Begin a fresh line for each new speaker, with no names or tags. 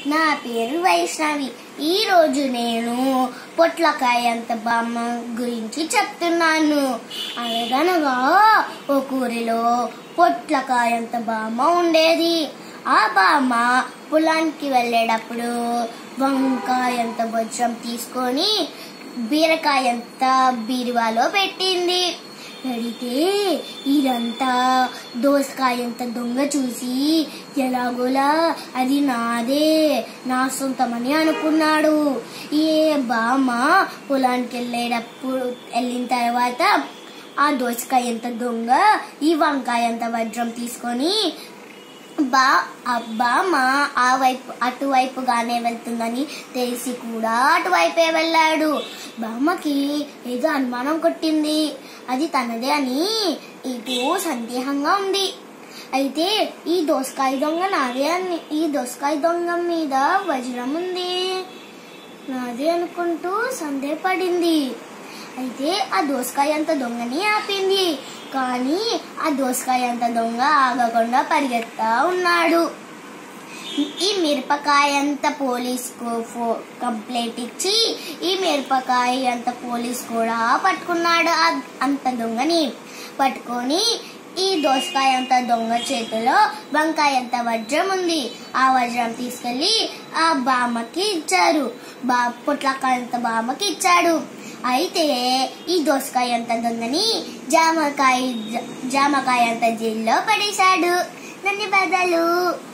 నా పేరు వైష్ణవి ఈ రోజు నేను పొట్లకాయ అంత బామ్మ గురించి చెప్తున్నాను అనగనగా ఒక ఊరిలో పొట్లకాయ అంత బామ్మ ఉండేది ఆ బామ్మ పొలానికి వెళ్ళేటప్పుడు వంకాయ అంత వజ్రం తీసుకొని బీరకాయ అంత బీరువాలో పెట్టింది పెడితే ఇదంతా దోసకాయంత దొంగ చూసి ఎలాగోలా అది నాదే నా సొంతమని అనుకున్నాడు ఏ బామ్మ పొలానికి వెళ్ళేటప్పుడు వెళ్ళిన తర్వాత ఆ దోసకాయంత దొంగ ఈ వంకాయంత వజ్రం తీసుకొని బా అబ్బామ ఆ వైపు అటువైపుగానే వెళ్తుందని తెలిసి కూడా అటువైపే వెళ్ళాడు బామ్మకి ఏదో అనుమానం కొట్టింది అది తనదే అని ఇటు సందేహంగా ఉంది అయితే ఈ దోసకాయ దొంగ నాదే అని ఈ దోసకాయ దొంగ మీద వజ్రం ఉంది నాదే అనుకుంటూ సందేహపడింది అయితే ఆ దోసకాయ అంత దొంగని ఆపింది కానీ ఆ దోసకాయ అంత దొంగ ఆగకుండా పరిగెత్తా ఉన్నాడు ఈ మిరపకాయ అంత పోలీస్ కంప్లైంట్ ఇచ్చి ఈ మిరపకాయ అంత పోలీస్ కూడా పట్టుకున్నాడు ఆ అంత దొంగని పట్టుకొని ఈ దోసకాయ అంత దొంగ చేతిలో వంకాయ అంత వజ్రం ఉంది ఆ వజ్రం తీసుకెళ్లి ఆ బామ్మకి ఇచ్చారు బా పొట్లకాయ అంత బామ్మకి ఇచ్చాడు అయితే ఈ దోసకాయ అంత దొంగని జామకాయ జామకాయ అంత జైల్లో పడేశాడు ధన్యవాదాలు